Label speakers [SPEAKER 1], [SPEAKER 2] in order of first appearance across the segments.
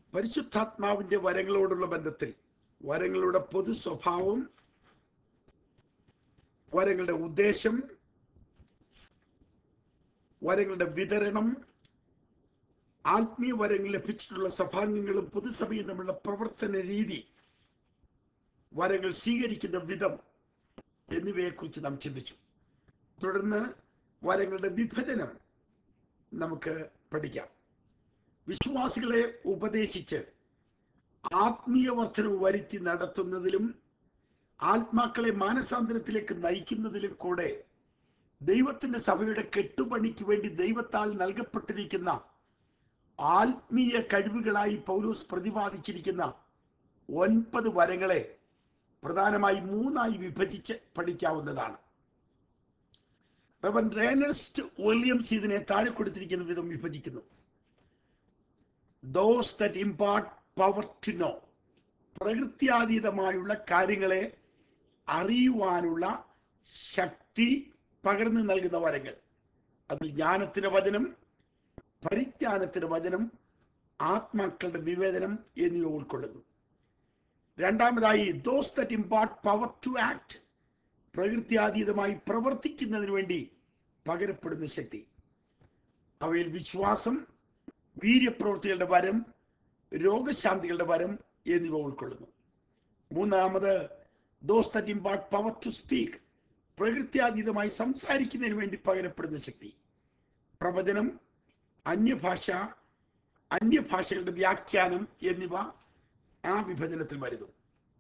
[SPEAKER 1] പരിശുദ്ധാത്മാവിന്റെ വരങ്ങളോടുള്ള ബന്ധത്തിൽ വരങ്ങളുടെ പൊതു സ്വഭാവം വരങ്ങളുടെ ഉദ്ദേശം വരങ്ങളുടെ വിതരണം ആത്മീയ വരങ്ങൾ ലഭിച്ചിട്ടുള്ള സഭാംഗങ്ങളും പൊതുസഭയും തമ്മിലുള്ള പ്രവർത്തന രീതി വരങ്ങൾ സ്വീകരിക്കുന്ന വിധം എന്നിവയെക്കുറിച്ച് നാം ചിന്തിച്ചു തുടർന്ന് വരങ്ങളുടെ വിഭജനം നമുക്ക് പഠിക്കാം വിശ്വാസികളെ ഉപദേശിച്ച് ആത്മീയ വർധനവ് വരുത്തി നടത്തുന്നതിലും ആത്മാക്കളെ മാനസാന്തരത്തിലേക്ക് നയിക്കുന്നതിലും കൂടെ ദൈവത്തിന്റെ സഭയുടെ കെട്ടുപണിക്ക് വേണ്ടി ദൈവത്താൽ നൽകപ്പെട്ടിരിക്കുന്ന ആത്മീയ കഴിവുകളായി പൗലോസ് പ്രതിപാദിച്ചിരിക്കുന്ന ഒൻപത് വരങ്ങളെ പ്രധാനമായി മൂന്നായി വിഭജിച്ച് പഠിക്കാവുന്നതാണ് റവൻ റേനസ്റ്റ് വില്യംസ് ഇതിനെ താഴെ കൊടുത്തിരിക്കുന്ന വിധം വിഭജിക്കുന്നു those that impart power to know പ്രകൃത്യാതീതമായുള്ള കാര്യങ്ങളെ അറിയുവാനുള്ള ശക്തി പകർന്നു നൽകുന്ന വരങ്ങൾ അതിൽ ജ്ഞാനത്തിന്റെ വചനം പരിജ്ഞാനത്തിന്റെ വചനം ആത്മാക്കളുടെ വിവേചനം എന്നിവ ഉൾക്കൊള്ളുന്നു രണ്ടാമതായി those that impart power to act പ്രകൃത്യാതീതമായി പ്രവർത്തിക്കുന്നതിന് വേണ്ടി പകരപ്പെടുന്ന ശക്തി അവയിൽ വിശ്വാസം വീര്യപ്രവൃത്തികളുടെ വരം രോഗശാന്തികളുടെ വരം എന്നിവ ഉൾക്കൊള്ളുന്നു മൂന്നാമത് those that impart power to speak പ്രകൃത്യാതീതമായി സംസാരിക്കുന്നതിന് വേണ്ടി പകരപ്പെടുന്ന ശക്തി പ്രവചനം അന്യഭാഷ അന്യഭാഷകളുടെ വ്യാഖ്യാനം എന്നിവ ആ വിഭജനത്തിൽ വരുന്നു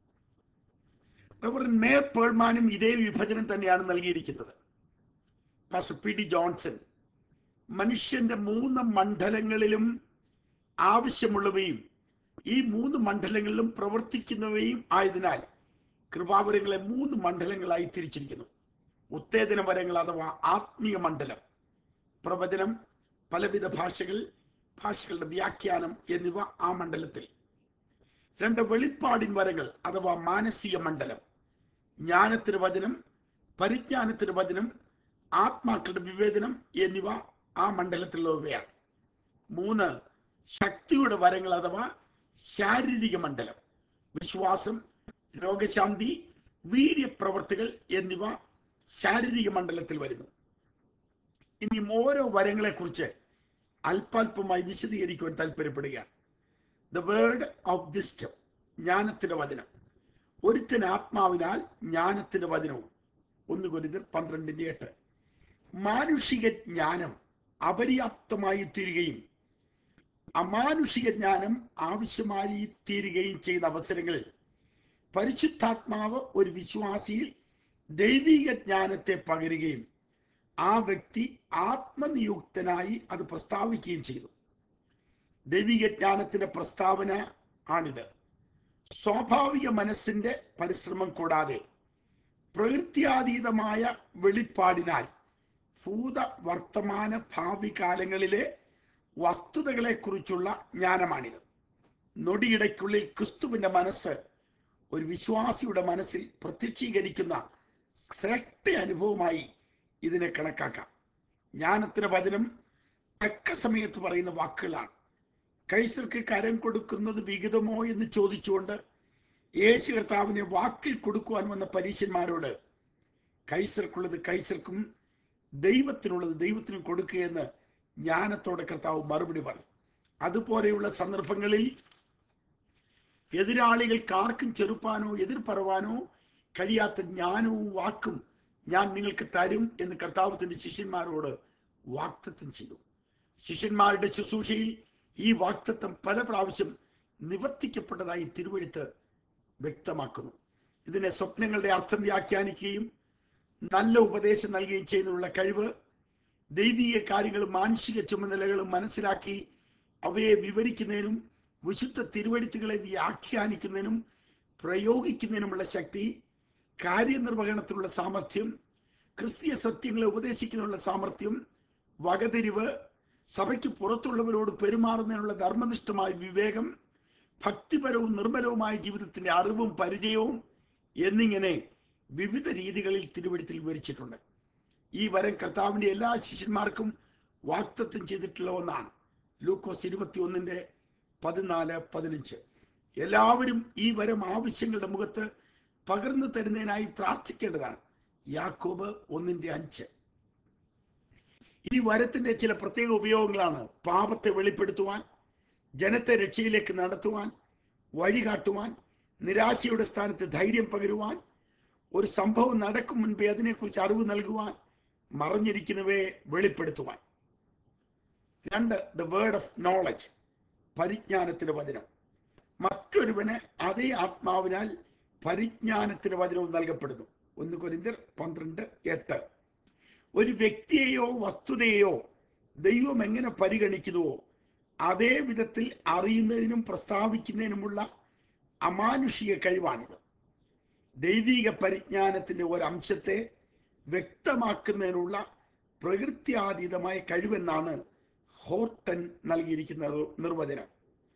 [SPEAKER 1] റവറൻ മേയർ പേൾമാനും ഇതേ വിഭജനം തന്നെയാണ് നൽകിയിരിക്കുന്നത് പാസ്റ്റർ പി ഡി ജോൺസൺ മനുഷ്യന്റെ മൂന്ന് മണ്ഡലങ്ങളിലും ആവശ്യമുള്ളവയും ഈ മൂന്ന് മണ്ഡലങ്ങളിലും പ്രവർത്തിക്കുന്നവയും ആയതിനാൽ കൃപാവരങ്ങളെ മൂന്ന് മണ്ഡലങ്ങളായി തിരിച്ചിരിക്കുന്നു ഉത്തേജന വരങ്ങൾ അഥവാ ആത്മീയ മണ്ഡലം പ്രവചനം പലവിധ ഭാഷകൾ ഭാഷകളുടെ വ്യാഖ്യാനം എന്നിവ ആ മണ്ഡലത്തിൽ രണ്ട് വെളിപ്പാടിൻ വരങ്ങൾ അഥവാ മാനസിക മണ്ഡലം ജ്ഞാനത്തിന് വചനം പരിജ്ഞാനത്തിന് വചനം ആത്മാക്കളുടെ വിവേചനം എന്നിവ ആ മണ്ഡലത്തിലുള്ളവയാണ് മൂന്ന് ശക്തിയുടെ വരങ്ങൾ അഥവാ ശാരീരിക മണ്ഡലം വിശ്വാസം രോഗശാന്തി വീര്യപ്രവർത്തികൾ എന്നിവ ശാരീരിക മണ്ഡലത്തിൽ വരുന്നു ഇനി ഓരോ വരങ്ങളെ കുറിച്ച് അല്പാൽപമായി വിശദീകരിക്കുവാൻ താല്പര്യപ്പെടുകയാണ് ദ വേർഡ് ഓഫ് വിസ്റ്റം ജ്ഞാനത്തിന്റെ വചനം ഒരുത്തൻ ആത്മാവിനാൽ ജ്ഞാനത്തിന്റെ വചനവും ഒന്ന് കുരുതർ പന്ത്രണ്ടിന്റെ എട്ട് മാനുഷിക ജ്ഞാനം അപര്യാപ്തമായി തീരുകയും അമാനുഷിക ജ്ഞാനം ആവശ്യമായി തീരുകയും ചെയ്യുന്ന അവസരങ്ങളിൽ പരിശുദ്ധാത്മാവ് ഒരു വിശ്വാസിയിൽ ദൈവിക ജ്ഞാനത്തെ പകരുകയും ആ വ്യക്തി ആത്മനിയുക്തനായി അത് പ്രസ്താവിക്കുകയും ചെയ്തു ദൈവിക ജ്ഞാനത്തിന്റെ പ്രസ്താവന ആണിത് സ്വാഭാവിക മനസ്സിന്റെ പരിശ്രമം കൂടാതെ പ്രകൃത്യാതീതമായ വെളിപ്പാടിനാൽ ഭൂത വർത്തമാന ഭാവി കാലങ്ങളിലെ വസ്തുതകളെക്കുറിച്ചുള്ള ജ്ഞാനമാണിത് നൊടിയിടയ്ക്കുള്ളിൽ ക്രിസ്തുവിന്റെ മനസ്സ് ഒരു വിശ്വാസിയുടെ മനസ്സിൽ പ്രത്യക്ഷീകരിക്കുന്ന ശ്രേഷ്ഠ അനുഭവമായി ഇതിനെ കണക്കാക്കാം ജ്ഞാനത്തിന് വചനം തക്ക സമയത്ത് പറയുന്ന വാക്കുകളാണ് കൈസർക്ക് കരം കൊടുക്കുന്നത് വിഹിതമോ എന്ന് ചോദിച്ചുകൊണ്ട് യേശു കർത്താവിനെ വാക്കിൽ കൊടുക്കുവാൻ വന്ന പരീശന്മാരോട് കൈസർക്കുള്ളത് കൈസർക്കും ദൈവത്തിനുള്ളത് ദൈവത്തിനും കൊടുക്കുകയെന്ന് ജ്ഞാനത്തോടെ കർത്താവ് മറുപടി പറഞ്ഞു അതുപോലെയുള്ള സന്ദർഭങ്ങളിൽ എതിരാളികൾക്ക് ആർക്കും ചെറുപ്പാനോ എതിർ പറവാനോ കഴിയാത്ത ജ്ഞാനവും വാക്കും ഞാൻ നിങ്ങൾക്ക് തരും എന്ന് കർത്താവ് തന്റെ ശിഷ്യന്മാരോട് വാക്തത്വം ചെയ്തു ശിഷ്യന്മാരുടെ ശുശ്രൂഷയിൽ ഈ വാക്തത്വം പല പ്രാവശ്യം നിവർത്തിക്കപ്പെട്ടതായി തിരുവഴുത്ത് വ്യക്തമാക്കുന്നു ഇതിനെ സ്വപ്നങ്ങളുടെ അർത്ഥം വ്യാഖ്യാനിക്കുകയും നല്ല ഉപദേശം നൽകുകയും ചെയ്യുന്നതിനുള്ള കഴിവ് ദൈവിക കാര്യങ്ങളും മാനുഷിക ചുമതലകളും മനസ്സിലാക്കി അവയെ വിവരിക്കുന്നതിനും വിശുദ്ധ തിരുവഴുത്തുകളെ വ്യാഖ്യാനിക്കുന്നതിനും പ്രയോഗിക്കുന്നതിനുമുള്ള ശക്തി കാര്യനിർവഹണത്തിനുള്ള സാമർഥ്യം ക്രിസ്തീയ സത്യങ്ങളെ ഉപദേശിക്കുന്നതിനുള്ള സാമർഥ്യം വകതിരിവ് സഭയ്ക്ക് പുറത്തുള്ളവരോട് പെരുമാറുന്നതിനുള്ള ധർമ്മനിഷ്ഠമായ വിവേകം ഭക്തിപരവും നിർമ്മലവുമായ ജീവിതത്തിന്റെ അറിവും പരിചയവും എന്നിങ്ങനെ വിവിധ രീതികളിൽ തിരുവഴുത്തിൽ വിവരിച്ചിട്ടുണ്ട് ഈ വരം കർത്താവിന്റെ എല്ലാ ശിഷ്യന്മാർക്കും വാക്തത്വം ചെയ്തിട്ടുള്ള ഒന്നാണ് ലൂക്കോസ് ഇരുപത്തി ഒന്നിന്റെ പതിനാല് പതിനഞ്ച് എല്ലാവരും ഈ വരം ആവശ്യങ്ങളുടെ മുഖത്ത് പകർന്നു തരുന്നതിനായി പ്രാർത്ഥിക്കേണ്ടതാണ് യാക്കോബ് ഒന്നിന്റെ അഞ്ച് ഈ വരത്തിന്റെ ചില പ്രത്യേക ഉപയോഗങ്ങളാണ് പാപത്തെ വെളിപ്പെടുത്തുവാൻ ജനത്തെ രക്ഷയിലേക്ക് നടത്തുവാൻ വഴികാട്ടുവാൻ നിരാശയുടെ സ്ഥാനത്ത് ധൈര്യം പകരുവാൻ ഒരു സംഭവം നടക്കും മുൻപേ അതിനെക്കുറിച്ച് അറിവ് നൽകുവാൻ മറഞ്ഞിരിക്കുന്നവയെ വെളിപ്പെടുത്തുവാൻ രണ്ട് ദ വേർഡ് ഓഫ് നോളജ് പരിജ്ഞാനത്തിന്റെ വചനം മറ്റൊരുവന് അതേ ആത്മാവിനാൽ പരിജ്ഞാനത്തിന്റെ വചനവും നൽകപ്പെടുന്നു ഒന്ന് കൊരിന്തിർ പന്ത്രണ്ട് എട്ട് ഒരു വ്യക്തിയെയോ വസ്തുതയെയോ ദൈവം എങ്ങനെ പരിഗണിക്കുന്നുവോ അതേ വിധത്തിൽ അറിയുന്നതിനും പ്രസ്താവിക്കുന്നതിനുമുള്ള അമാനുഷിക കഴിവാണിത് ദൈവിക പരിജ്ഞാനത്തിന്റെ ഒരംശത്തെ വ്യക്തമാക്കുന്നതിനുള്ള പ്രകൃത്യാതീതമായ കഴിവെന്നാണ് ഹോർട്ടൻ നൽകിയിരിക്കുന്ന നിർവചനം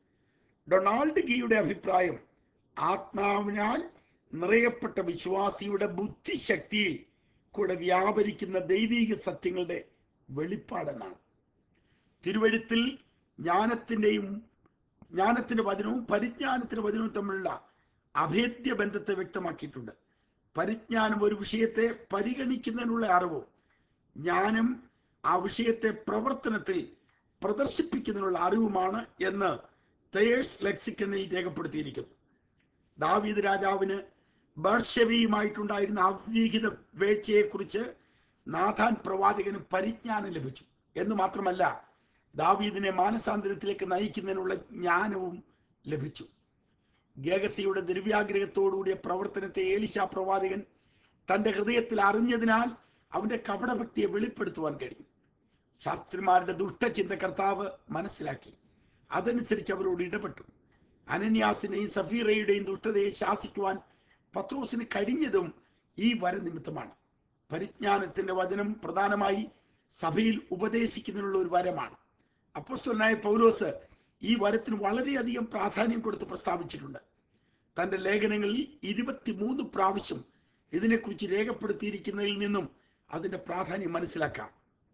[SPEAKER 1] ഡൊണാൾഡ് ഗിയുടെ അഭിപ്രായം ആത്മാവിനാൽ നിറയപ്പെട്ട വിശ്വാസിയുടെ ബുദ്ധിശക്തിയിൽ കൂടെ വ്യാപരിക്കുന്ന ദൈവിക സത്യങ്ങളുടെ വെളിപ്പാടെന്നാണ് തിരുവഴുത്തിൽ ജ്ഞാനത്തിൻ്റെയും ജ്ഞാനത്തിന്റെ വചനവും പരിജ്ഞാനത്തിന്റെ വചനവും തമ്മിലുള്ള അഭേദ്യ ബന്ധത്തെ വ്യക്തമാക്കിയിട്ടുണ്ട് പരിജ്ഞാനം ഒരു വിഷയത്തെ പരിഗണിക്കുന്നതിനുള്ള അറിവും ജ്ഞാനം ആ വിഷയത്തെ പ്രവർത്തനത്തിൽ പ്രദർശിപ്പിക്കുന്നതിനുള്ള അറിവുമാണ് എന്ന് തയേഴ്സ് ലെക്സിക്കണിൽ രേഖപ്പെടുത്തിയിരിക്കുന്നു ദാവീദ് രാജാവിന് ബർഷവിയുമായിട്ടുണ്ടായിരുന്ന അവ്യഹിത വേഴ്ചയെക്കുറിച്ച് നാഥാൻ പ്രവാചകന് പരിജ്ഞാനം ലഭിച്ചു എന്ന് മാത്രമല്ല ദാവീദിനെ മാനസാന്തരത്തിലേക്ക് നയിക്കുന്നതിനുള്ള ജ്ഞാനവും ലഭിച്ചു ഗേഗസിയുടെ ദ്രവ്യാഗ്രഹത്തോടുകൂടിയ പ്രവർത്തനത്തെ ഏലിശ പ്രവാചകൻ തന്റെ ഹൃദയത്തിൽ അറിഞ്ഞതിനാൽ അവന്റെ കപടഭക്തിയെ വെളിപ്പെടുത്തുവാൻ കഴിയും ശാസ്ത്രിമാരുടെ ദുഷ്ടചിന്ത കർത്താവ് മനസ്സിലാക്കി അതനുസരിച്ച് അവരോട് ഇടപെട്ടു അനന്യാസിനെയും സഫീറയുടെയും ദുഷ്ടതയെ ശാസിക്കുവാൻ പത്രോസിന് കഴിഞ്ഞതും ഈ വരനിമിത്തമാണ് പരിജ്ഞാനത്തിന്റെ വചനം പ്രധാനമായി സഭയിൽ ഉപദേശിക്കുന്നതിനുള്ള ഒരു വരമാണ് അപ്പോസ്തലനായ പൗലോസ് ഈ വരത്തിന് വളരെയധികം പ്രാധാന്യം കൊടുത്ത് പ്രസ്താവിച്ചിട്ടുണ്ട് തന്റെ ലേഖനങ്ങളിൽ ഇരുപത്തിമൂന്ന് പ്രാവശ്യം ഇതിനെക്കുറിച്ച് രേഖപ്പെടുത്തിയിരിക്കുന്നതിൽ നിന്നും അതിന്റെ പ്രാധാന്യം മനസ്സിലാക്കാം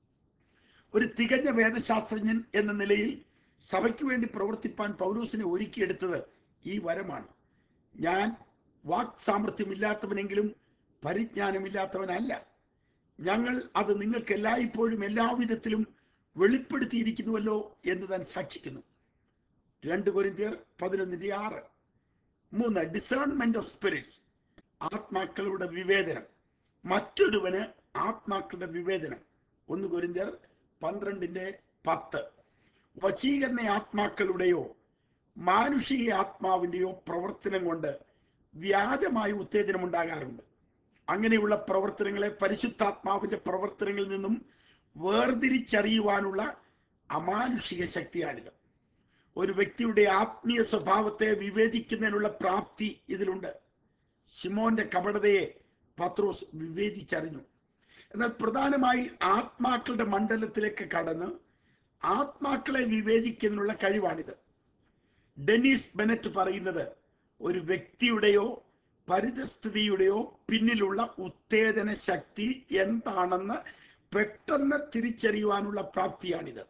[SPEAKER 1] ഒരു തികഞ്ഞ വേദശാസ്ത്രജ്ഞൻ എന്ന നിലയിൽ സഭയ്ക്ക് വേണ്ടി പ്രവർത്തിപ്പാൻ പൗലൂസിനെ ഒരുക്കിയെടുത്തത് ഈ വരമാണ് ഞാൻ വാക് സാമർഥ്യമില്ലാത്തവനെങ്കിലും പരിജ്ഞാനമില്ലാത്തവനല്ല ഞങ്ങൾ അത് നിങ്ങൾക്ക് എല്ലായ്പ്പോഴും എല്ലാവിധത്തിലും വെളിപ്പെടുത്തിയിരിക്കുന്നുവല്ലോ എന്ന് താൻ സാക്ഷിക്കുന്നു രണ്ട് കൊരിന്തിയർ പതിനൊന്നിന്റെ ആറ് മൂന്ന് ഡിസേൺമെന്റ് ഓഫ് സ്പിരിറ്റ്സ് ആത്മാക്കളുടെ വിവേചനം മറ്റൊരുവന് ആത്മാക്കളുടെ വിവേചനം ഒന്ന് കൊരിന്തിയർ പന്ത്രണ്ടിന്റെ പത്ത് വശീകരണ ആത്മാക്കളുടെയോ മാനുഷിക ആത്മാവിന്റെയോ പ്രവർത്തനം കൊണ്ട് വ്യാജമായ ഉത്തേജനം ഉണ്ടാകാറുണ്ട് അങ്ങനെയുള്ള പ്രവർത്തനങ്ങളെ പരിശുദ്ധാത്മാവിന്റെ പ്രവർത്തനങ്ങളിൽ നിന്നും വേർതിരിച്ചറിയുവാനുള്ള അമാനുഷിക ശക്തിയാണിത് ഒരു വ്യക്തിയുടെ ആത്മീയ സ്വഭാവത്തെ വിവേചിക്കുന്നതിനുള്ള പ്രാപ്തി ഇതിലുണ്ട് ശിമോന്റെ കപടതയെ പത്രോസ് വിവേചിച്ചറിഞ്ഞു എന്നാൽ പ്രധാനമായി ആത്മാക്കളുടെ മണ്ഡലത്തിലേക്ക് കടന്ന് ആത്മാക്കളെ വിവേചിക്കുന്നതിനുള്ള കഴിവാണിത് ഡെനീസ് ബെനറ്റ് പറയുന്നത് ഒരു വ്യക്തിയുടെയോ പരിതസ്ഥിതിയുടെയോ പിന്നിലുള്ള ഉത്തേജന ശക്തി എന്താണെന്ന് പെട്ടെന്ന് തിരിച്ചറിയുവാനുള്ള പ്രാപ്തിയാണിത്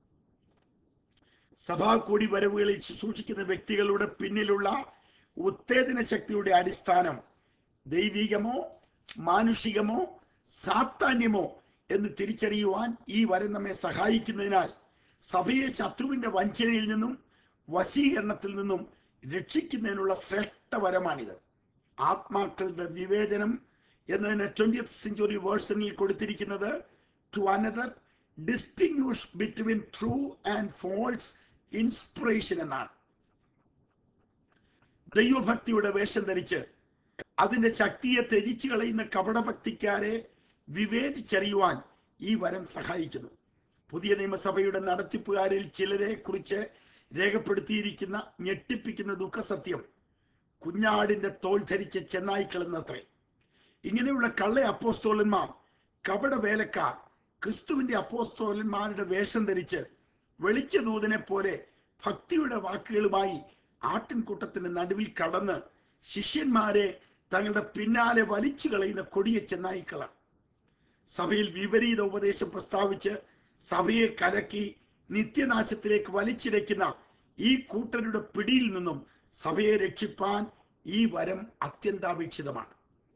[SPEAKER 1] സഭാ കൂടി വരവുകളിൽ ശുശ്രൂഷിക്കുന്ന വ്യക്തികളുടെ പിന്നിലുള്ള ഉത്തേജന ശക്തിയുടെ അടിസ്ഥാനം ദൈവികമോ മാനുഷികമോ സാത്താന്യമോ എന്ന് തിരിച്ചറിയുവാൻ ഈ വരം നമ്മെ സഹായിക്കുന്നതിനാൽ സഭയെ ശത്രുവിന്റെ വഞ്ചനയിൽ നിന്നും വശീകരണത്തിൽ നിന്നും രക്ഷിക്കുന്നതിനുള്ള ശ്രേഷ്ഠ വരമാണിത് ആത്മാക്കളുടെ വിവേചനം എന്നതിന് ട്വന്റിയത്ത് സെഞ്ചുറി വേർഷനിൽ കൊടുത്തിരിക്കുന്നത് to another distinguish between true and false inspiration എന്നാണ് ദൈവഭക്തിയുടെ വേഷം ധരിച്ച് അതിന്റെ ശക്തിയെ ത്യജിച്ചു കളയുന്ന കപടഭക്തിക്കാരെ വിവേചിച്ചറിയുവാൻ ഈ വരം സഹായിക്കുന്നു പുതിയ നിയമസഭയുടെ നടത്തിപ്പുകാരിൽ ചിലരെ കുറിച്ച് രേഖപ്പെടുത്തിയിരിക്കുന്ന ഞെട്ടിപ്പിക്കുന്ന ദുഃഖസത്യം കുഞ്ഞാടിന്റെ തോൽ ധരിച്ച ചെന്നായ്ക്കൾ എന്നത്രേ ഇങ്ങനെയുള്ള കള്ള അപ്പോസ്തോലന്മാർ കപട വേലക്കാർ ക്രിസ്തുവിന്റെ അപ്പോസ്തോലന്മാരുടെ വേഷം ധരിച്ച് വെളിച്ചദൂതനെ പോലെ ഭക്തിയുടെ വാക്കുകളുമായി ആട്ടിൻകൂട്ടത്തിന്റെ നടുവിൽ കടന്ന് ശിഷ്യന്മാരെ തങ്ങളുടെ പിന്നാലെ വലിച്ചു കളയുന്ന കൊടിയ ചെന്നായ്ക്കളാണ് സഭയിൽ വിപരീത ഉപദേശം പ്രസ്താവിച്ച് സഭയെ കലക്കി നിത്യനാശത്തിലേക്ക് വലിച്ചിടയ്ക്കുന്ന ഈ കൂട്ടരുടെ പിടിയിൽ നിന്നും സഭയെ രക്ഷിപ്പാൻ ഈ വരം അത്യന്താപേക്ഷിതമാണ്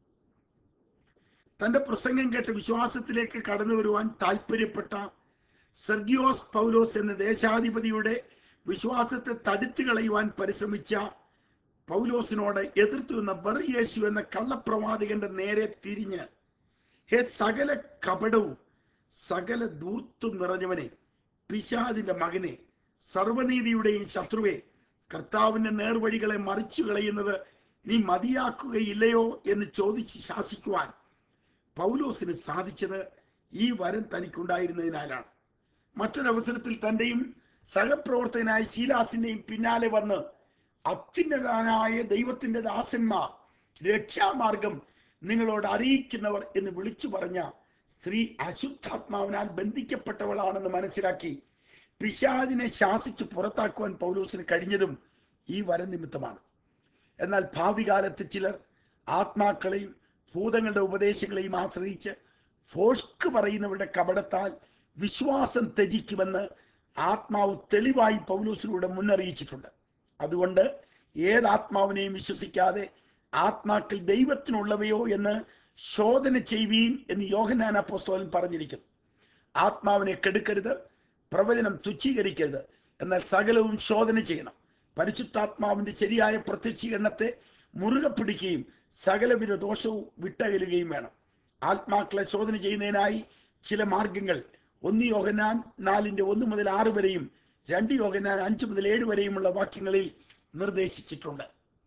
[SPEAKER 1] തന്റെ പ്രസംഗം കേട്ട് വിശ്വാസത്തിലേക്ക് കടന്നു വരുവാൻ താല്പര്യപ്പെട്ട സെർഗിയോസ് പൗലോസ് എന്ന ദേശാധിപതിയുടെ വിശ്വാസത്തെ തടുത്തു കളയുവാൻ പരിശ്രമിച്ച പൗലോസിനോട് എതിർത്തു നിന്ന ബറിയേശു എന്ന കള്ളപ്രവാചകന്റെ നേരെ തിരിഞ്ഞ് ഹേ സകല കപടവും സകല ദൂർത്തും നിറഞ്ഞവനെ പിശാദിന്റെ മകനെ സർവനീതിയുടെയും ശത്രുവെ കർത്താവിന്റെ നേർവഴികളെ മറിച്ചു കളയുന്നത് നീ മതിയാക്കുകയില്ലയോ എന്ന് ചോദിച്ച് ശാസിക്കുവാൻ പൗലോസിന് സാധിച്ചത് ഈ വരം തനിക്കുണ്ടായിരുന്നതിനാലാണ് മറ്റൊരവസരത്തിൽ തന്റെയും സഹപ്രവർത്തകനായ ശീലാസിന്റെയും പിന്നാലെ വന്ന് അത്യുന്നതനായ ദൈവത്തിന്റെ ദാസന്മാർ രക്ഷാമാർഗം നിങ്ങളോട് അറിയിക്കുന്നവർ എന്ന് വിളിച്ചു പറഞ്ഞ സ്ത്രീ അശുദ്ധാത്മാവിനാൽ ബന്ധിക്കപ്പെട്ടവളാണെന്ന് മനസ്സിലാക്കി പിശാചിനെ ശാസിച്ച് പുറത്താക്കുവാൻ പൗലോസിന് കഴിഞ്ഞതും ഈ വരം നിമിത്തമാണ് എന്നാൽ ഭാവി കാലത്ത് ചിലർ ആത്മാക്കളെയും ഭൂതങ്ങളുടെ ഉപദേശങ്ങളെയും ആശ്രയിച്ച് ഫോഷ്ക്ക് പറയുന്നവരുടെ കപടത്താൽ വിശ്വാസം ത്യജിക്കുമെന്ന് ആത്മാവ് തെളിവായി പൗലോസിലൂടെ മുന്നറിയിച്ചിട്ടുണ്ട് അതുകൊണ്ട് ഏത് ആത്മാവിനെയും വിശ്വസിക്കാതെ ആത്മാക്കൾ ദൈവത്തിനുള്ളവയോ എന്ന് ശോധന ചെയ്യുവീൻ എന്ന് യോഹനാൻ അപ്പോസ്തോലൻ പറഞ്ഞിരിക്കുന്നു ആത്മാവിനെ കെടുക്കരുത് പ്രവചനം തുച്ഛീകരിക്കരുത് എന്നാൽ സകലവും ശോധന ചെയ്യണം പരിശുദ്ധാത്മാവിന്റെ ശരിയായ പ്രത്യക്ഷീകരണത്തെ മുറുകെ പിടിക്കുകയും സകലവിധ ദോഷവും വിട്ടകലുകയും വേണം ആത്മാക്കളെ ശോധന ചെയ്യുന്നതിനായി ചില മാർഗങ്ങൾ ഒന്ന് യോഹനാൻ നാലിന്റെ ഒന്ന് മുതൽ ആറ് വരെയും രണ്ട് യോഹനാൻ അഞ്ച് മുതൽ ഏഴ് വരെയുമുള്ള വാക്യങ്ങളിൽ നിർദ്ദേശിച്ചിട്ടുണ്ട്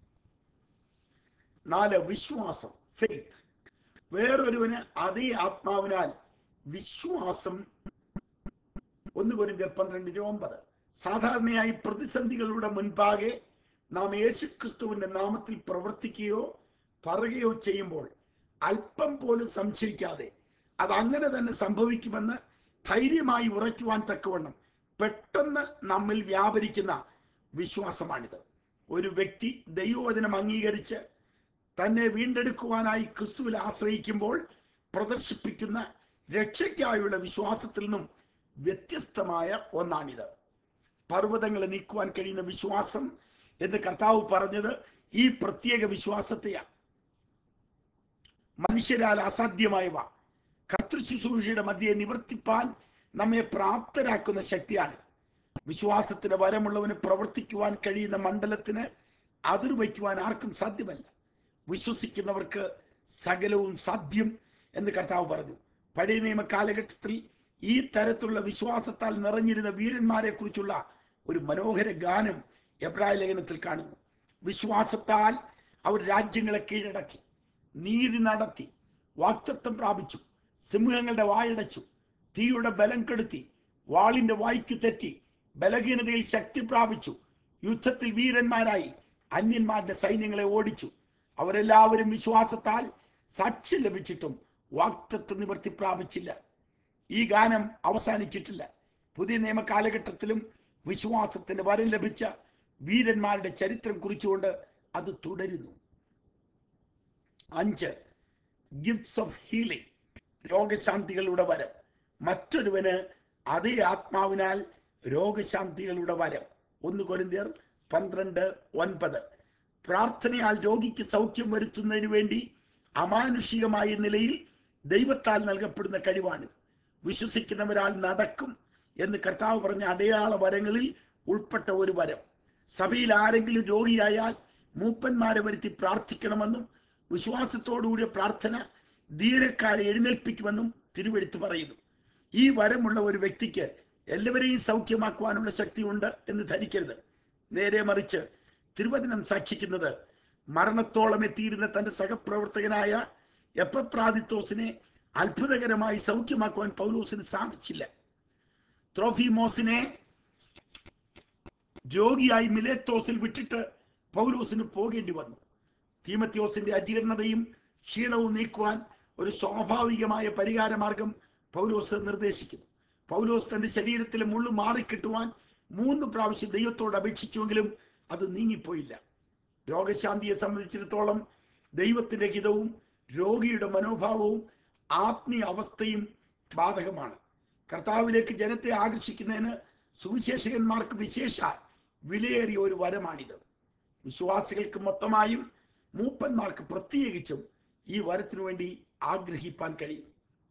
[SPEAKER 1] നാല് വിശ്വാസം ഫെയ്ത്ത് വേറൊരുവന് അതേ ആത്മാവിനാൽ വിശ്വാസം ഒന്ന് കൊരിന്ത്യർ പന്ത്രണ്ടിന്റെ ഒമ്പത് സാധാരണയായി പ്രതിസന്ധികളുടെ മുൻപാകെ നാം യേശുക്രിസ്തുവിന്റെ നാമത്തിൽ പ്രവർത്തിക്കുകയോ പറയുകയോ ചെയ്യുമ്പോൾ അല്പം പോലും സംശയിക്കാതെ അത് അങ്ങനെ തന്നെ സംഭവിക്കുമെന്ന് ധൈര്യമായി ഉറയ്ക്കുവാൻ തക്കവണ്ണം പെട്ടെന്ന് നമ്മിൽ വ്യാപരിക്കുന്ന വിശ്വാസമാണിത് ഒരു വ്യക്തി ദൈവവചനം അംഗീകരിച്ച് തന്നെ വീണ്ടെടുക്കുവാനായി ക്രിസ്തുവിൽ ആശ്രയിക്കുമ്പോൾ പ്രദർശിപ്പിക്കുന്ന രക്ഷയ്ക്കായുള്ള വിശ്വാസത്തിൽ നിന്നും വ്യത്യസ്തമായ ഒന്നാണിത് പർവ്വതങ്ങളെ നീക്കുവാൻ കഴിയുന്ന വിശ്വാസം എന്ന് കർത്താവ് പറഞ്ഞത് ഈ പ്രത്യേക വിശ്വാസത്തെയാണ് മനുഷ്യരാൽ അസാധ്യമായവ കർത്തൃശുശ്രൂഷയുടെ മധ്യയെ നിവർത്തിപ്പാൻ നമ്മെ പ്രാപ്തരാക്കുന്ന ശക്തിയാണ് വിശ്വാസത്തിന് വരമുള്ളവന് പ്രവർത്തിക്കുവാൻ കഴിയുന്ന മണ്ഡലത്തിന് അതിർ വയ്ക്കുവാൻ ആർക്കും സാധ്യമല്ല വിശ്വസിക്കുന്നവർക്ക് സകലവും സാധ്യം എന്ന് കർത്താവ് പറഞ്ഞു പഴയ നിയമ കാലഘട്ടത്തിൽ ഈ തരത്തിലുള്ള വിശ്വാസത്താൽ നിറഞ്ഞിരുന്ന വീരന്മാരെ കുറിച്ചുള്ള ഒരു മനോഹര ഗാനം എബ്രായ ലേഖനത്തിൽ കാണുന്നു വിശ്വാസത്താൽ അവർ രാജ്യങ്ങളെ കീഴടക്കി നീതി നടത്തി വാക്തത്വം പ്രാപിച്ചു സിംഹങ്ങളുടെ വായടച്ചു തീയുടെ ബലം കെടുത്തി വാളിന്റെ വായ്ക്കു തെറ്റി ബലഹീനതയിൽ ശക്തി പ്രാപിച്ചു യുദ്ധത്തിൽ വീരന്മാരായി അന്യന്മാരുടെ സൈന്യങ്ങളെ ഓടിച്ചു അവരെല്ലാവരും വിശ്വാസത്താൽ സാക്ഷ്യം ലഭിച്ചിട്ടും വാക്തത്വ നിവർത്തി പ്രാപിച്ചില്ല ഈ ഗാനം അവസാനിച്ചിട്ടില്ല പുതിയ നിയമ കാലഘട്ടത്തിലും വിശ്വാസത്തിന് വരം ലഭിച്ച വീരന്മാരുടെ ചരിത്രം കുറിച്ചുകൊണ്ട് അത് തുടരുന്നു അഞ്ച് ഗിഫ്റ്റ്സ് ഓഫ് ഹീലിംഗ് രോഗശാന്തികളുടെ വരം മറ്റൊരുവന് അതേ ആത്മാവിനാൽ രോഗശാന്തികളുടെ വരം ഒന്ന് കൊരിന്ത്യർ പന്ത്രണ്ട് ഒൻപത് പ്രാർത്ഥനയാൽ രോഗിക്ക് സൗഖ്യം വരുത്തുന്നതിന് വേണ്ടി അമാനുഷികമായ നിലയിൽ ദൈവത്താൽ നൽകപ്പെടുന്ന കഴിവാണ് വിശ്വസിക്കുന്നവരാൽ നടക്കും എന്ന് കർത്താവ് പറഞ്ഞ അടയാള വരങ്ങളിൽ ഉൾപ്പെട്ട ഒരു വരം സഭയിൽ ആരെങ്കിലും രോഗിയായാൽ മൂപ്പന്മാരെ വരുത്തി പ്രാർത്ഥിക്കണമെന്നും വിശ്വാസത്തോടുകൂടിയ പ്രാർത്ഥന ധീരക്കാരെ എഴുന്നേൽപ്പിക്കുമെന്നും തിരുവെടുത്ത് പറയുന്നു ഈ വരമുള്ള ഒരു വ്യക്തിക്ക് എല്ലാവരെയും സൗഖ്യമാക്കുവാനുള്ള ശക്തിയുണ്ട് എന്ന് ധരിക്കരുത് നേരെ മറിച്ച് തിരുവചനം സാക്ഷിക്കുന്നത് മരണത്തോളം എത്തിയിരുന്ന തന്റെ സഹപ്രവർത്തകനായ എപ്പപ്രാദിത്തോസിനെ അത്ഭുതകരമായി സൗഖ്യമാക്കുവാൻ പൗലോസിന് സാധിച്ചില്ല ത്രോഫിമോസിനെ രോഗിയായി മിലേത്തോസിൽ വിട്ടിട്ട് പൗലോസിന് പോകേണ്ടി വന്നു തീമത്യോസിന്റെ അജീർണതയും ക്ഷീണവും നീക്കുവാൻ ഒരു സ്വാഭാവികമായ പരിഹാര മാർഗം പൗലോസ് നിർദ്ദേശിക്കുന്നു പൗലോസ് തന്റെ ശരീരത്തിലെ മുള്ളു മാറിക്കിട്ടുവാൻ മൂന്ന് പ്രാവശ്യം ദൈവത്തോട് അപേക്ഷിച്ചുവെങ്കിലും അത് നീങ്ങിപ്പോയില്ല രോഗശാന്തിയെ സംബന്ധിച്ചിടത്തോളം ദൈവത്തിന്റെ ഹിതവും രോഗിയുടെ മനോഭാവവും ആത്മീയ അവസ്ഥയും ബാധകമാണ് കർത്താവിലേക്ക് ജനത്തെ ആകർഷിക്കുന്നതിന് സുവിശേഷകന്മാർക്ക് വിശേഷ വിലയേറിയ ഒരു വരമാണിത് വിശ്വാസികൾക്ക് മൊത്തമായും മൂപ്പന്മാർക്ക് പ്രത്യേകിച്ചും ഈ വരത്തിനു വേണ്ടി ആഗ്രഹിപ്പാൻ കഴിയും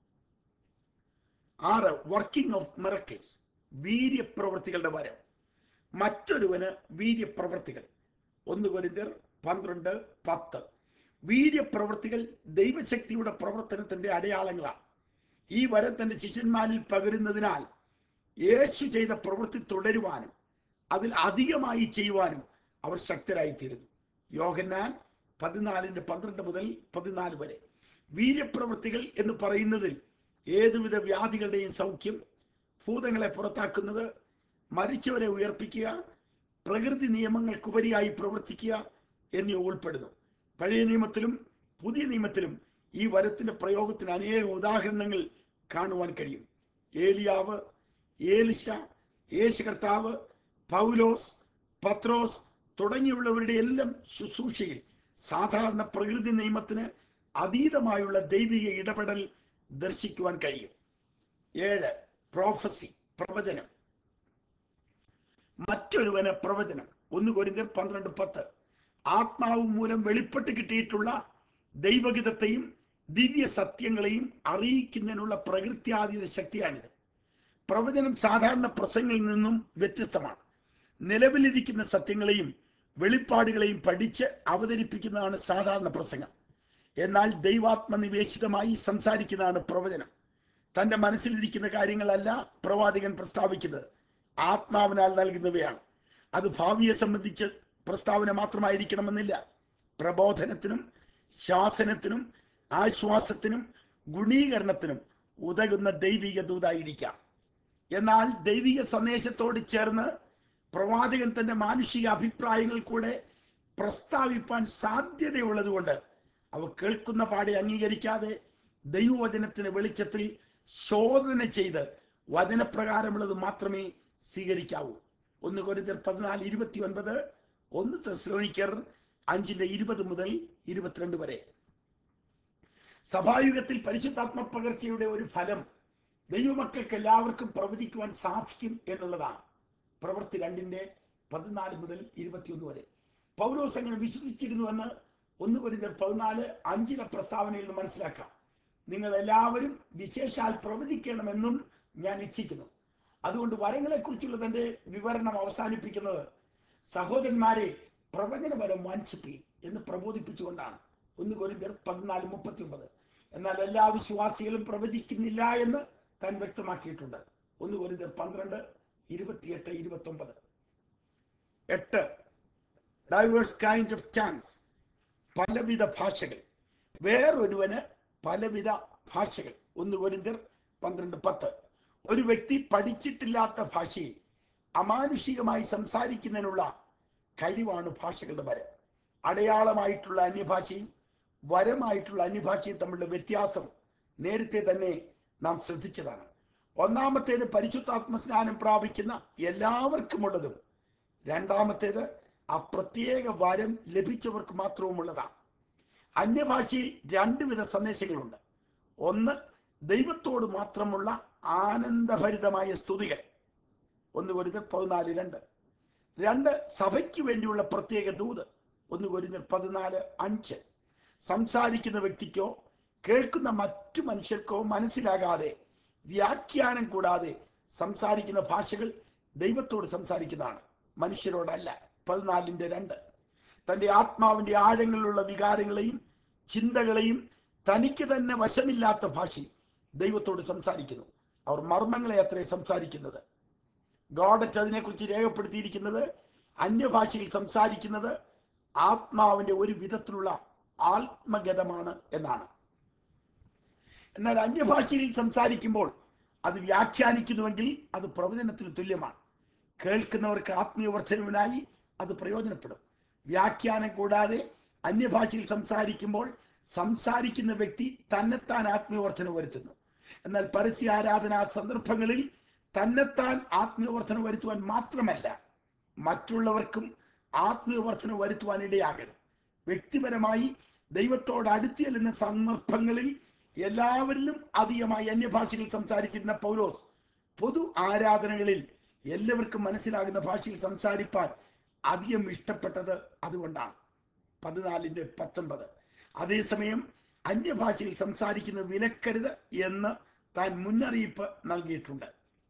[SPEAKER 1] ആറ് വർക്കിംഗ് ഓഫ് മിറക്കിൾസ് വീര്യപ്രവൃത്തികളുടെ വരം മറ്റൊരുവന് വീര്യപ്രവൃത്തികൾ ഒന്ന് കൊരിന്ത്യർ പന്ത്രണ്ട് പത്ത് വീര്യപ്രവൃത്തികൾ ദൈവശക്തിയുടെ പ്രവർത്തനത്തിന്റെ അടയാളങ്ങളാണ് ഈ വരം തന്റെ ശിഷ്യന്മാരിൽ പകരുന്നതിനാൽ യേശു ചെയ്ത പ്രവൃത്തി തുടരുവാനും അതിൽ അധികമായി ചെയ്യുവാനും അവർ ശക്തരായിത്തീരുന്നു യോഹന്നാൻ പതിനാലിന്റെ പന്ത്രണ്ട് മുതൽ പതിനാല് വരെ വീര്യപ്രവൃത്തികൾ എന്ന് പറയുന്നതിൽ ഏതുവിധ വ്യാധികളുടെയും സൗഖ്യം ഭൂതങ്ങളെ പുറത്താക്കുന്നത് മരിച്ചവരെ ഉയർപ്പിക്കുക പ്രകൃതി നിയമങ്ങൾക്കുപരിയായി പ്രവർത്തിക്കുക എന്നിവ ഉൾപ്പെടുന്നു പഴയ നിയമത്തിലും പുതിയ നിയമത്തിലും ഈ വരത്തിന്റെ പ്രയോഗത്തിന് അനേക ഉദാഹരണങ്ങൾ കാണുവാൻ കഴിയും ഏലിയാവ് ഏലിശ യേശു കർത്താവ് പൗലോസ് പത്രോസ് തുടങ്ങിയുള്ളവരുടെ എല്ലാം ശുശ്രൂഷയിൽ സാധാരണ പ്രകൃതി നിയമത്തിന് അതീതമായുള്ള ദൈവിക ഇടപെടൽ ദർശിക്കുവാൻ കഴിയും ഏഴ് പ്രോഫസി പ്രവചനം മറ്റൊരുവന് പ്രവചനം ഒന്ന് കൊരിന്ത്യർ പന്ത്രണ്ട് പത്ത് ആത്മാവ് മൂലം വെളിപ്പെട്ട് കിട്ടിയിട്ടുള്ള ദൈവഗീതത്തെയും ദിവ്യ സത്യങ്ങളെയും അറിയിക്കുന്നതിനുള്ള പ്രകൃത്യാതീത ശക്തിയാണിത് പ്രവചനം സാധാരണ പ്രസംഗങ്ങളിൽ നിന്നും വ്യത്യസ്തമാണ് നിലവിലിരിക്കുന്ന സത്യങ്ങളെയും വെളിപ്പാടുകളെയും പഠിച്ച് അവതരിപ്പിക്കുന്നതാണ് സാധാരണ പ്രസംഗം എന്നാൽ ദൈവാത്മനിവേശിതമായി സംസാരിക്കുന്നതാണ് പ്രവചനം തന്റെ മനസ്സിലിരിക്കുന്ന കാര്യങ്ങളല്ല പ്രവാചകൻ പ്രസ്താവിക്കുന്നത് ആത്മാവിനാൽ നൽകുന്നവയാണ് അത് ഭാവിയെ സംബന്ധിച്ച് പ്രസ്താവന മാത്രമായിരിക്കണമെന്നില്ല പ്രബോധനത്തിനും ശാസനത്തിനും ആശ്വാസത്തിനും ഗുണീകരണത്തിനും ഉതകുന്ന ദൈവിക ദൂതായിരിക്കാം എന്നാൽ ദൈവിക സന്ദേശത്തോട് ചേർന്ന് പ്രവാചകൻ തന്റെ മാനുഷിക അഭിപ്രായങ്ങൾ കൂടെ പ്രസ്താവിപ്പാൻ സാധ്യതയുള്ളതുകൊണ്ട് അവ കേൾക്കുന്ന പാടെ അംഗീകരിക്കാതെ ദൈവവചനത്തിന് വെളിച്ചത്തിൽ ശോധന ചെയ്ത് വചനപ്രകാരമുള്ളത് മാത്രമേ സ്വീകരിക്കാവൂ ഒന്ന് കൊരിന്തർ പതിനാല് ഇരുപത്തി ഒൻപത് ഒന്ന് തെസ്ലോണിക്കർ അഞ്ചിന്റെ ഇരുപത് മുതൽ ഇരുപത്തിരണ്ട് വരെ സഭായുഗത്തിൽ പരിശുദ്ധാത്മ പകർച്ചയുടെ ഒരു ഫലം ദൈവമക്കൾക്ക് എല്ലാവർക്കും പ്രവചിക്കുവാൻ സാധിക്കും എന്നുള്ളതാണ് പ്രവൃത്തി രണ്ടിന്റെ പതിനാല് മുതൽ ഇരുപത്തിയൊന്ന് വരെ പൗരോസ് അങ്ങനെ വിശ്വസിച്ചിരുന്നുവെന്ന് ഒന്ന് കൊരിന്തർ പതിനാല് അഞ്ചിലെ പ്രസ്താവനയിൽ നിന്ന് മനസ്സിലാക്കാം നിങ്ങൾ എല്ലാവരും വിശേഷാൽ പ്രവചിക്കണമെന്നും ഞാൻ ഇച്ഛിക്കുന്നു അതുകൊണ്ട് വരങ്ങളെക്കുറിച്ചുള്ള തന്റെ വിവരണം അവസാനിപ്പിക്കുന്നത് സഹോദരന്മാരെ പ്രവചനപരം വാഞ്ചിപ്പി എന്ന് പ്രബോധിപ്പിച്ചുകൊണ്ടാണ് ഒന്ന് കൊരിന്തർ പതിനാല് മുപ്പത്തി ഒമ്പത് എന്നാൽ എല്ലാ വിശ്വാസികളും പ്രവചിക്കുന്നില്ല എന്ന് താൻ വ്യക്തമാക്കിയിട്ടുണ്ട് ഒന്ന് കൊരിന്തർ പന്ത്രണ്ട് ഇരുപത്തിയെട്ട് ഇരുപത്തി ഒമ്പത് എട്ട് ഡൈവേഴ്സ് കൈൻഡ് ഓഫ് ചാൻസ് പലവിധ ഭാഷകൾ വേറൊരുവന് പലവിധ ഭാഷകൾ ഒന്ന് കൊരിന്തർ പന്ത്രണ്ട് പത്ത് ഒരു വ്യക്തി പഠിച്ചിട്ടില്ലാത്ത ഭാഷയിൽ അമാനുഷികമായി സംസാരിക്കുന്നതിനുള്ള കഴിവാണ് ഭാഷകളുടെ വരം അടയാളമായിട്ടുള്ള അന്യഭാഷയും വരമായിട്ടുള്ള അന്യഭാഷയും തമ്മിലുള്ള വ്യത്യാസം നേരത്തെ തന്നെ നാം ശ്രദ്ധിച്ചതാണ് ഒന്നാമത്തേത് പരിശുദ്ധാത്മ സ്നാനം പ്രാപിക്കുന്ന എല്ലാവർക്കുമുള്ളതും രണ്ടാമത്തേത് ആ പ്രത്യേക വരം ലഭിച്ചവർക്ക് മാത്രവുമുള്ളതാണ് അന്യഭാഷയിൽ രണ്ടുവിധ സന്ദേശങ്ങളുണ്ട് ഒന്ന് ദൈവത്തോട് മാത്രമുള്ള ആനന്ദഭരിതമായ സ്തുതികൾ ഒന്ന് കൊരിന്തർ പതിനാല് രണ്ട് രണ്ട് സഭയ്ക്ക് വേണ്ടിയുള്ള പ്രത്യേക ദൂത് ഒന്ന് കൊരിന്തർ പതിനാല് അഞ്ച് സംസാരിക്കുന്ന വ്യക്തിക്കോ കേൾക്കുന്ന മറ്റു മനുഷ്യർക്കോ മനസ്സിലാകാതെ വ്യാഖ്യാനം കൂടാതെ സംസാരിക്കുന്ന ഭാഷകൾ ദൈവത്തോട് സംസാരിക്കുന്നതാണ് മനുഷ്യരോടല്ല പതിനാലിന്റെ രണ്ട് തന്റെ ആത്മാവിന്റെ ആഴങ്ങളിലുള്ള വികാരങ്ങളെയും ചിന്തകളെയും തനിക്ക് തന്നെ വശമില്ലാത്ത ഭാഷയിൽ ദൈവത്തോട് സംസാരിക്കുന്നു അവർ മർമ്മങ്ങളെ അത്രേ സംസാരിക്കുന്നത് ഗോഡറ്റ് അതിനെക്കുറിച്ച് രേഖപ്പെടുത്തിയിരിക്കുന്നത് അന്യഭാഷയിൽ സംസാരിക്കുന്നത് ആത്മാവിന്റെ ഒരു വിധത്തിലുള്ള ആത്മഗതമാണ് എന്നാണ് എന്നാൽ അന്യഭാഷയിൽ സംസാരിക്കുമ്പോൾ അത് വ്യാഖ്യാനിക്കുന്നുവെങ്കിൽ അത് പ്രവചനത്തിന് തുല്യമാണ് കേൾക്കുന്നവർക്ക് ആത്മീയ വർധനവിനായി അത് പ്രയോജനപ്പെടും വ്യാഖ്യാനം കൂടാതെ അന്യഭാഷയിൽ സംസാരിക്കുമ്പോൾ സംസാരിക്കുന്ന വ്യക്തി തന്നെത്താൻ ആത്മീയവർദ്ധന വരുത്തുന്നു എന്നാൽ പരസ്യ ആരാധനാ സന്ദർഭങ്ങളിൽ തന്നെത്താൻ ആത്മീയവർദ്ധന വരുത്തുവാൻ മാത്രമല്ല മറ്റുള്ളവർക്കും ആത്മീയവർദ്ധന വരുത്തുവാൻ ഇടയാകണം വ്യക്തിപരമായി ദൈവത്തോട് അടുത്ത് ചെല്ലുന്ന സന്ദർഭങ്ങളിൽ എല്ലാവരിലും അധികമായി അന്യഭാഷയിൽ സംസാരിച്ചിരുന്ന പൗലോസ് പൊതു ആരാധനകളിൽ എല്ലാവർക്കും മനസ്സിലാകുന്ന ഭാഷയിൽ സംസാരിപ്പാൻ അധികം ഇഷ്ടപ്പെട്ടത് അതുകൊണ്ടാണ് പതിനാലിന്റെ പത്തൊൻപത് അതേസമയം അന്യഭാഷയിൽ സംസാരിക്കുന്നത് വിലക്കരുത് എന്ന് താൻ മുന്നറിയിപ്പ് നൽകിയിട്ടുണ്ട്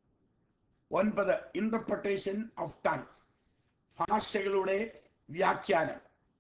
[SPEAKER 1] ഒൻപത് ഇന്റർപ്രട്ടേഷൻ ഓഫ് ടങ്സ് ഭാഷകളുടെ വ്യാഖ്യാനം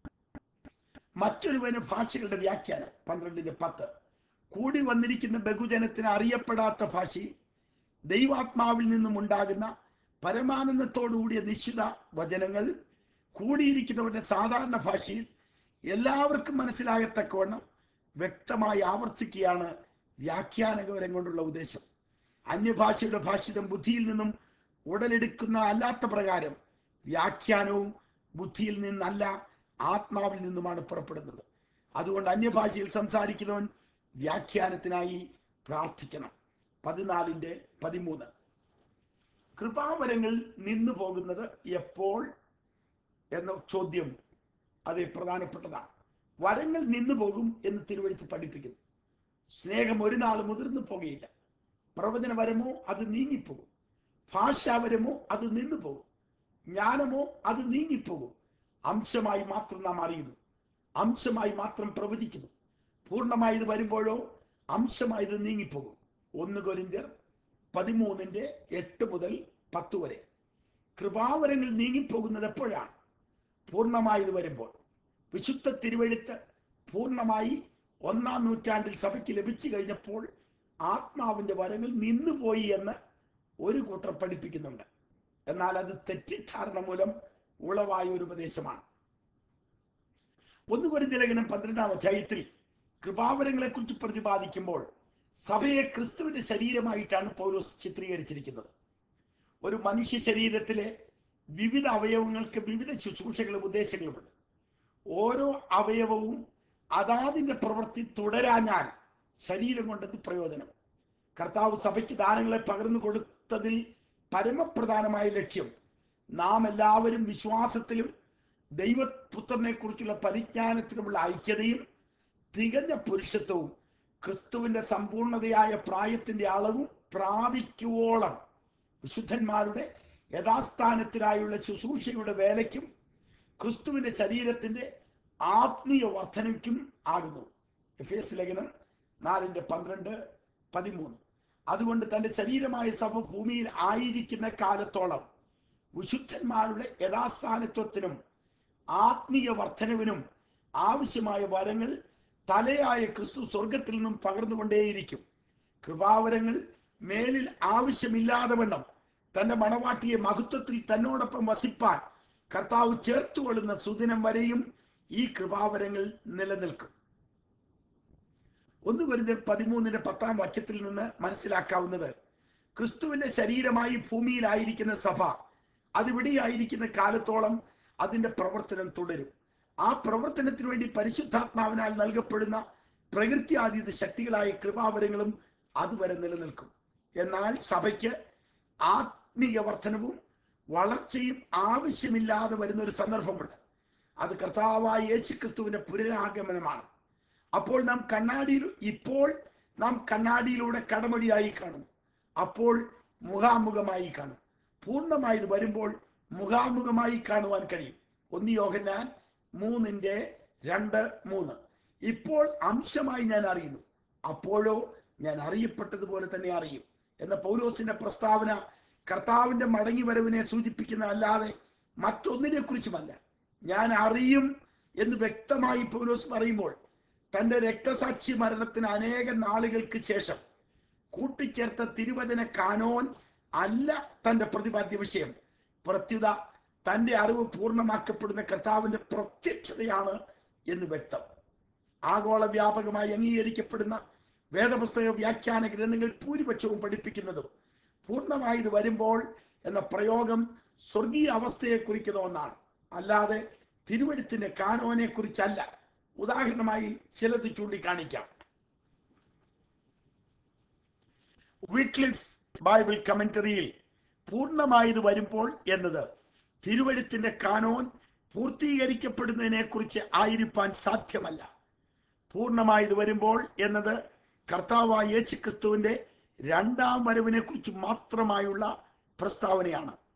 [SPEAKER 1] മറ്റൊരുവന് ഭാഷകളുടെ വ്യാഖ്യാനം പന്ത്രണ്ടിന്റെ പത്ത് കൂടി വന്നിരിക്കുന്ന ബഹുജനത്തിന് അറിയപ്പെടാത്ത ഭാഷയിൽ ദൈവാത്മാവിൽ നിന്നും ഉണ്ടാകുന്ന പരമാനന്ദത്തോടുകൂടിയ നിശ്ചിത വചനങ്ങൾ കൂടിയിരിക്കുന്നവരുടെ സാധാരണ ഭാഷയിൽ എല്ലാവർക്കും മനസ്സിലാകത്തക്കവണ്ണം വ്യക്തമായി ആവർത്തിക്കുകയാണ് വ്യാഖ്യാനകരം കൊണ്ടുള്ള ഉദ്ദേശം അന്യഭാഷയുടെ ഭാഷിതം ബുദ്ധിയിൽ നിന്നും ഉടലെടുക്കുന്ന അല്ലാത്ത പ്രകാരം വ്യാഖ്യാനവും ബുദ്ധിയിൽ നിന്നല്ല ആത്മാവിൽ നിന്നുമാണ് പുറപ്പെടുന്നത് അതുകൊണ്ട് അന്യഭാഷയിൽ സംസാരിക്കുന്നവൻ വ്യാഖ്യാനത്തിനായി പ്രാർത്ഥിക്കണം പതിനാലിന്റെ പതിമൂന്ന് കൃപാവരങ്ങൾ നിന്നു പോകുന്നത് എപ്പോൾ എന്ന ചോദ്യം അത് പ്രധാനപ്പെട്ടതാണ് വരങ്ങൾ നിന്നു പോകും എന്ന് തിരുവഴുത്ത് പഠിപ്പിക്കുന്നു സ്നേഹം ഒരു നാൾ മുതിർന്നു പോകുകയില്ല പ്രവചന വരമോ അത് നീങ്ങിപ്പോകും ഭാഷാവരമോ അത് നിന്നു പോകും ജ്ഞാനമോ അത് നീങ്ങിപ്പോകും അംശമായി മാത്രം നാം അറിയുന്നു അംശമായി മാത്രം പ്രവചിക്കുന്നു പൂർണ്ണമായത് വരുമ്പോഴോ അംശമായത് നീങ്ങിപ്പോകും ഒന്ന് കൊരിന്ത്യർ പതിമൂന്നിന്റെ എട്ട് മുതൽ പത്ത് വരെ കൃപാവരങ്ങൾ നീങ്ങിപ്പോകുന്നത് എപ്പോഴാണ് പൂർണ്ണമായത് വരുമ്പോൾ വിശുദ്ധ തിരുവഴുത്ത് പൂർണ്ണമായി ഒന്നാം നൂറ്റാണ്ടിൽ സഭയ്ക്ക് ലഭിച്ചു കഴിഞ്ഞപ്പോൾ ആത്മാവിന്റെ വരങ്ങൾ നിന്നുപോയി എന്ന് ഒരു കൂട്ടർ പഠിപ്പിക്കുന്നുണ്ട് എന്നാൽ അത് തെറ്റിദ്ധാരണ മൂലം ഉളവായ ഒരു ഉപദേശമാണ് ഒന്ന് കുറിച്ച് ലേഖനം പന്ത്രണ്ടാം അധ്യായത്തിൽ കൃപാവരങ്ങളെ കുറിച്ച് പ്രതിപാദിക്കുമ്പോൾ സഭയെ ക്രിസ്തുവിന്റെ ശരീരമായിട്ടാണ് പൗലോസ് ചിത്രീകരിച്ചിരിക്കുന്നത് ഒരു മനുഷ്യ ശരീരത്തിലെ വിവിധ അവയവങ്ങൾക്ക് വിവിധ ശുശ്രൂഷകളും ഉദ്ദേശങ്ങളുമുണ്ട് ഓരോ അവയവവും അതാതിന്റെ പ്രവൃത്തി തുടരാഞ്ഞാൽ ശരീരം കൊണ്ടത് പ്രയോജനം കർത്താവ് സഭയ്ക്ക് ദാനങ്ങളെ പകർന്നു കൊടുത്തതിൽ പരമപ്രധാനമായ ലക്ഷ്യം നാം എല്ലാവരും വിശ്വാസത്തിലും ദൈവപുത്രനെ കുറിച്ചുള്ള പരിജ്ഞാനത്തിലുമുള്ള ഐക്യതയും തികഞ്ഞ പുരുഷത്വവും ക്രിസ്തുവിന്റെ സമ്പൂർണതയായ പ്രായത്തിന്റെ അളവും പ്രാപിക്കുവോളം വിശുദ്ധന്മാരുടെ യഥാസ്ഥാനത്തിനായുള്ള ശുശ്രൂഷയുടെ വേലയ്ക്കും ക്രിസ്തുവിന്റെ ശരീരത്തിന്റെ ആത്മീയ വർധനയ്ക്കും ആകുന്നു എഫ് എസ് ലേഖനം നാലിന്റെ പന്ത്രണ്ട് പതിമൂന്ന് അതുകൊണ്ട് തന്റെ ശരീരമായ സഭ ഭൂമിയിൽ ആയിരിക്കുന്ന കാലത്തോളം വിശുദ്ധന്മാരുടെ യഥാസ്ഥാനത്വത്തിനും ആത്മീയ വർധനവിനും ആവശ്യമായ വരങ്ങൾ തലയായ ക്രിസ്തു സ്വർഗത്തിൽ നിന്നും പകർന്നുകൊണ്ടേയിരിക്കും കൃപാവരങ്ങൾ മേലിൽ ആവശ്യമില്ലാതെ വണ്ണം തന്റെ മണവാട്ടിയെ മഹത്വത്തിൽ തന്നോടൊപ്പം വസിപ്പാൻ കർത്താവ് ചേർത്തുകൊള്ളുന്ന സുദിനം വരെയും ഈ കൃപാവരങ്ങൾ നിലനിൽക്കും ഒന്ന് വരുന്ന പതിമൂന്നിന്റെ പത്താം വാക്യത്തിൽ നിന്ന് മനസ്സിലാക്കാവുന്നത് ക്രിസ്തുവിന്റെ ശരീരമായി ഭൂമിയിലായിരിക്കുന്ന സഭ അതിവിടെയായിരിക്കുന്ന കാലത്തോളം അതിന്റെ പ്രവർത്തനം തുടരും ആ പ്രവർത്തനത്തിന് വേണ്ടി പരിശുദ്ധാത്മാവിനാൽ നൽകപ്പെടുന്ന പ്രകൃത്യാതീത ശക്തികളായ കൃപാവരങ്ങളും അതുവരെ നിലനിൽക്കും എന്നാൽ സഭയ്ക്ക് ആത്മീയ വർധനവും വളർച്ചയും ആവശ്യമില്ലാതെ വരുന്ന ഒരു സന്ദർഭമുണ്ട് അത് കർത്താവായ യേശു ക്രിസ്തുവിന്റെ പുനരാഗമനമാണ് അപ്പോൾ നാം കണ്ണാടിയിൽ ഇപ്പോൾ നാം കണ്ണാടിയിലൂടെ കടമടിയായി കാണും അപ്പോൾ മുഖാമുഖമായി കാണും പൂർണ്ണമായത് വരുമ്പോൾ മുഖാമുഖമായി കാണുവാൻ കഴിയും ഒന്ന് യോഹന്നാൻ മൂന്നിന്റെ രണ്ട് മൂന്ന് ഇപ്പോൾ അംശമായി ഞാൻ അറിയുന്നു അപ്പോഴോ ഞാൻ അറിയപ്പെട്ടതുപോലെ തന്നെ അറിയും എന്ന പൗലോസിന്റെ പ്രസ്താവന കർത്താവിന്റെ മടങ്ങി വരവിനെ സൂചിപ്പിക്കുന്ന അല്ലാതെ മറ്റൊന്നിനെ കുറിച്ചുമല്ല ഞാൻ അറിയും എന്ന് വ്യക്തമായി പൗലോസ് പറയുമ്പോൾ തന്റെ രക്തസാക്ഷി മരണത്തിന് അനേക നാളുകൾക്ക് ശേഷം കൂട്ടിച്ചേർത്ത തിരുവചന കാനോൻ അല്ല തന്റെ പ്രതിപാദ്യ വിഷയം പ്രത്യുത തന്റെ അറിവ് പൂർണ്ണമാക്കപ്പെടുന്ന കർത്താവിന്റെ പ്രത്യക്ഷതയാണ് എന്ന് വ്യക്തം ആഗോള വ്യാപകമായി അംഗീകരിക്കപ്പെടുന്ന വേദപുസ്തക വ്യാഖ്യാന ഗ്രന്ഥങ്ങൾ ഭൂരിപക്ഷവും പഠിപ്പിക്കുന്നതും പൂർണ്ണമായി ഇത് വരുമ്പോൾ എന്ന പ്രയോഗം സ്വർഗീയ അവസ്ഥയെ കുറിക്കുന്ന ഒന്നാണ് അല്ലാതെ തിരുവഴുത്തിന്റെ കാനോനെ കുറിച്ചല്ല ഉദാഹരണമായി ചിലത് ചൂണ്ടിക്കാണിക്കാം വീക്ക്ലിഫ് ബൈബിൾ കമന്ററിയിൽ പൂർണ്ണമായത് വരുമ്പോൾ എന്നത് തിരുവഴുത്തിന്റെ കാനോൻ പൂർത്തീകരിക്കപ്പെടുന്നതിനെ കുറിച്ച് ആയിരിക്കാൻ സാധ്യമല്ല പൂർണ്ണമായത് വരുമ്പോൾ എന്നത് കർത്താവായ യേശു ക്രിസ്തുവിന്റെ രണ്ടാം വരവിനെ കുറിച്ച് മാത്രമായുള്ള പ്രസ്താവനയാണ്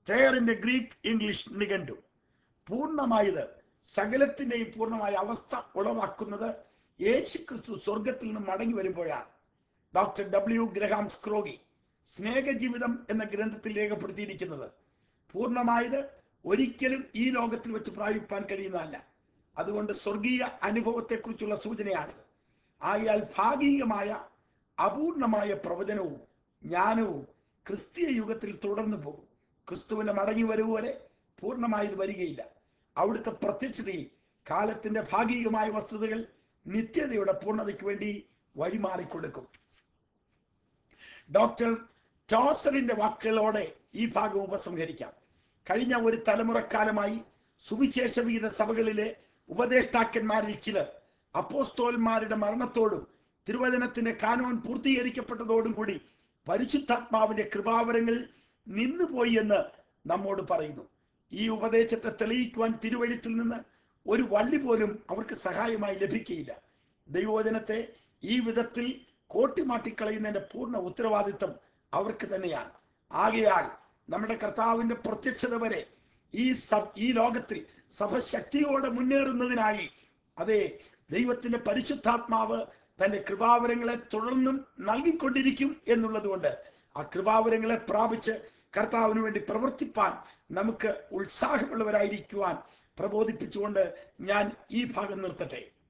[SPEAKER 1] തേറിന്റെ ഗ്രീക്ക് ഇംഗ്ലീഷ് നിഘണ്ടു പൂർണ്ണമായത് സകലത്തിന്റെയും പൂർണ്ണമായ അവസ്ഥ ഉളവാക്കുന്നത് യേശു ക്രിസ്തു സ്വർഗത്തിൽ നിന്ന് മടങ്ങി വരുമ്പോഴാണ് ഡോക്ടർ ഡബ്ല്യു ഗ്രഹാം സ്ക്രോഗി സ്നേഹജീവിതം എന്ന ഗ്രന്ഥത്തിൽ രേഖപ്പെടുത്തിയിരിക്കുന്നത് പൂർണ്ണമായത് ഒരിക്കലും ഈ ലോകത്തിൽ വെച്ച് പ്രാപിപ്പാൻ കഴിയുന്നതല്ല അതുകൊണ്ട് സ്വർഗീയ അനുഭവത്തെക്കുറിച്ചുള്ള സൂചനയാണിത് ആയാൽ ഭാഗികമായ അപൂർണമായ പ്രവചനവും ജ്ഞാനവും ക്രിസ്തീയ യുഗത്തിൽ തുടർന്നു പോകും ക്രിസ്തുവിന്റെ മടങ്ങി വരവ് വരെ പൂർണ്ണമായത് വരികയില്ല അവിടുത്തെ പ്രത്യക്ഷതയിൽ കാലത്തിന്റെ ഭാഗികമായ വസ്തുതകൾ നിത്യതയുടെ പൂർണ്ണതയ്ക്ക് വേണ്ടി വഴിമാറിക്കൊടുക്കും ഡോക്ടർ ടോസറിന്റെ വാക്കുകളോടെ ഈ ഭാഗം ഉപസംഹരിക്കാം കഴിഞ്ഞ ഒരു തലമുറക്കാലമായി സുവിശേഷ വിഹിത സഭകളിലെ ഉപദേഷ്ടാക്കന്മാരിൽ ചിലർ അപ്പോസ്തോന്മാരുടെ മരണത്തോടും തിരുവചനത്തിന്റെ കാനോൻ പൂർത്തീകരിക്കപ്പെട്ടതോടും കൂടി പരിശുദ്ധാത്മാവിന്റെ കൃപാവരങ്ങൾ നിന്നുപോയി എന്ന് നമ്മോട് പറയുന്നു ഈ ഉപദേശത്തെ തെളിയിക്കുവാൻ തിരുവഴുത്തിൽ നിന്ന് ഒരു വള്ളി പോലും അവർക്ക് സഹായമായി ലഭിക്കുകയില്ല ദൈവവചനത്തെ ഈ വിധത്തിൽ കോട്ടിമാട്ടിക്കളയുന്നതിന്റെ പൂർണ്ണ ഉത്തരവാദിത്വം അവർക്ക് തന്നെയാണ് ആകയാൽ നമ്മുടെ കർത്താവിന്റെ പ്രത്യക്ഷത വരെ ഈ സഭ ഈ ലോകത്തിൽ സഭ ശക്തിയോടെ മുന്നേറുന്നതിനായി അതെ ദൈവത്തിന്റെ പരിശുദ്ധാത്മാവ് തന്റെ കൃപാവരങ്ങളെ തുടർന്നും നൽകിക്കൊണ്ടിരിക്കും എന്നുള്ളത് കൊണ്ട് ആ കൃപാവരങ്ങളെ പ്രാപിച്ച് കർത്താവിന് വേണ്ടി പ്രവർത്തിപ്പാൻ നമുക്ക് ഉത്സാഹമുള്ളവരായിരിക്കുവാൻ പ്രബോധിപ്പിച്ചുകൊണ്ട് ഞാൻ ഈ ഭാഗം നിർത്തട്ടെ